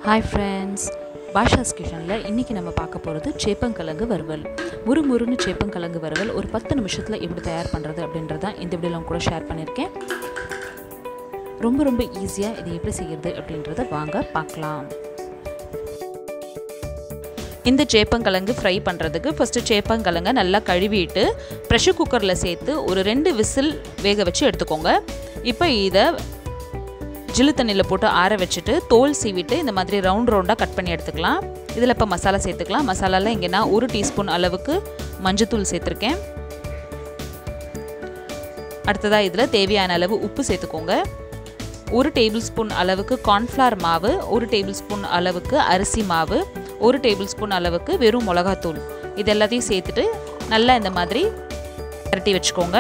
hi friends Basha's கிச்சனில் இன்றைக்கி நம்ம பார்க்க போகிறது சேப்பங்கிழங்கு வறுவல் முறு முறுன்னு சேப்பங்கிழங்கு வறுவல் ஒரு பத்து நிமிஷத்தில் எப்படி தயார் பண்ணுறது அப்படின்றத தான் இந்த வீடியோவில் கூட ஷேர் பண்ணியிருக்கேன் ரொம்ப ரொம்ப ஈஸியாக இது எப்படி செய்கிறது அப்படின்றத வாங்க பார்க்கலாம் இந்த சேப்பங்கிழங்கு ஃப்ரை பண்ணுறதுக்கு ஃபஸ்ட்டு சேப்பங்கிழங்கை நல்லா கழுவிட்டு ப்ரெஷர் குக்கரில் சேர்த்து ஒரு ரெண்டு விசில் வேக வச்சு எடுத்துக்கோங்க இப்போ இதை ஜில்லு தண்ணியில் போட்டு ஆற வச்சுட்டு தோல் சீவிட்டு இந்த மாதிரி ரவுண்ட் ரவுண்டாக கட் பண்ணி எடுத்துக்கலாம் இதில் இப்போ மசாலா சேர்த்துக்கலாம் மசாலாவில் இங்கே நான் ஒரு டீஸ்பூன் அளவுக்கு மஞ்சத்தூள் சேர்த்துருக்கேன் அடுத்ததாக இதில் தேவையான அளவு உப்பு சேர்த்துக்கோங்க ஒரு டேபிள் ஸ்பூன் அளவுக்கு கார்ன்ஃப்ளவர் மாவு ஒரு டேபிள் ஸ்பூன் அளவுக்கு அரிசி மாவு ஒரு டேபிள் ஸ்பூன் அளவுக்கு வெறும் மிளகாத்தூள் இது எல்லாத்தையும் சேர்த்துட்டு நல்லா இந்த மாதிரி பரட்டி வச்சுக்கோங்க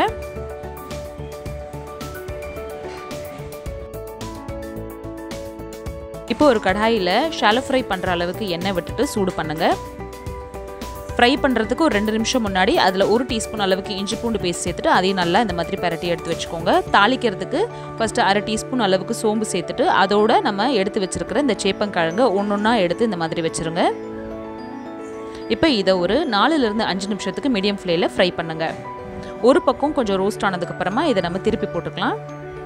இப்போ ஒரு கடாயில் ஷாலோ ஃப்ரை பண்ணுற அளவுக்கு எண்ணெய் விட்டுட்டு சூடு பண்ணுங்கள் ஃப்ரை பண்ணுறதுக்கு ஒரு ரெண்டு நிமிஷம் முன்னாடி அதில் ஒரு டீஸ்பூன் அளவுக்கு இஞ்சி பூண்டு பேஸ்ட் சேர்த்துட்டு அதையும் நல்லா இந்த மாதிரி பரட்டி எடுத்து வச்சுக்கோங்க தாளிக்கிறதுக்கு ஃபஸ்ட்டு அரை டீஸ்பூன் அளவுக்கு சோம்பு சேர்த்துட்டு அதோட நம்ம எடுத்து வச்சுருக்கிற இந்த சேப்பங்கிழங்கை ஒன்று ஒன்றா எடுத்து இந்த மாதிரி வச்சுருங்க இப்போ இதை ஒரு நாலுலேருந்து அஞ்சு நிமிஷத்துக்கு மீடியம் ஃப்ளேமில் ஃப்ரை பண்ணுங்கள் ஒரு பக்கம் கொஞ்சம் ரோஸ்ட் ஆனதுக்கப்புறமா இதை நம்ம திருப்பி போட்டுக்கலாம்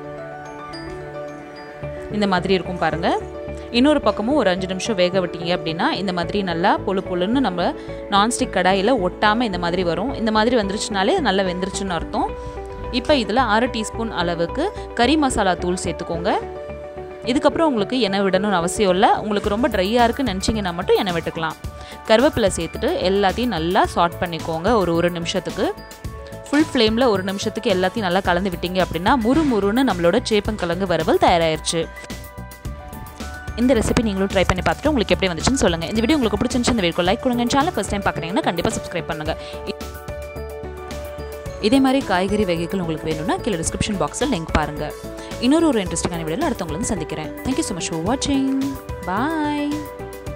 இந்த மாதிரி இருக்கும் பாருங்கள் இன்னொரு பக்கமும் ஒரு அஞ்சு நிமிஷம் வேக விட்டீங்க அப்படின்னா இந்த மாதிரி நல்லா பொழு பொழுன்னு நம்ம நான்ஸ்டிக் கடாயில் ஒட்டாமல் இந்த மாதிரி வரும் இந்த மாதிரி வந்துருச்சுனாலே நல்லா வெந்துருச்சுன்னு அர்த்தம் இப்போ இதில் அரை டீஸ்பூன் அளவுக்கு கறி மசாலா தூள் சேர்த்துக்கோங்க இதுக்கப்புறம் உங்களுக்கு எண்ணெய் விடணும்னு அவசியம் இல்லை உங்களுக்கு ரொம்ப ட்ரையாக இருக்குன்னு நினச்சிங்கன்னா மட்டும் எண்ணெய் விட்டுக்கலாம் கருவேப்பிலை சேர்த்துட்டு எல்லாத்தையும் நல்லா சாட் பண்ணிக்கோங்க ஒரு ஒரு நிமிஷத்துக்கு ஃபுல் ஃப்ளேமில் ஒரு நிமிஷத்துக்கு எல்லாத்தையும் நல்லா கலந்து விட்டீங்க அப்படின்னா முறு முறுன்னு நம்மளோட சேப்பங்கிழங்கு வறுவல் தயாராகிருச்சு இந்த ரெசிபி நீங்களும் ட்ரை பண்ணி பார்த்துட்டு உங்களுக்கு எப்படி வந்துச்சுன்னு சொல்லுங்கள் இந்த வீடியோ உங்களுக்கு பிடிச்சிருந்துச்சு இந்த வீடியோ லைக் கொடுங்க சேனல் ஃபஸ்ட் டைம் பார்க்குறீங்கன்னா கண்டிப்பாக சப்ஸ்கிரைப் பண்ணுங்கள் இதே மாதிரி காய்கறி வகைகள் உங்களுக்கு வேணும்னா கீழே டிஸ்கிரிப்ஷன் பாக்ஸில் லிங்க் பாருங்கள் இன்னொரு ஒரு இன்ட்ரெஸ்டிங்கான வீடியோவில் அடுத்தவங்களை சந்திக்கிறேன் தேங்க்யூ ஸோ மச் ஃபார் வாட்சிங் பாய்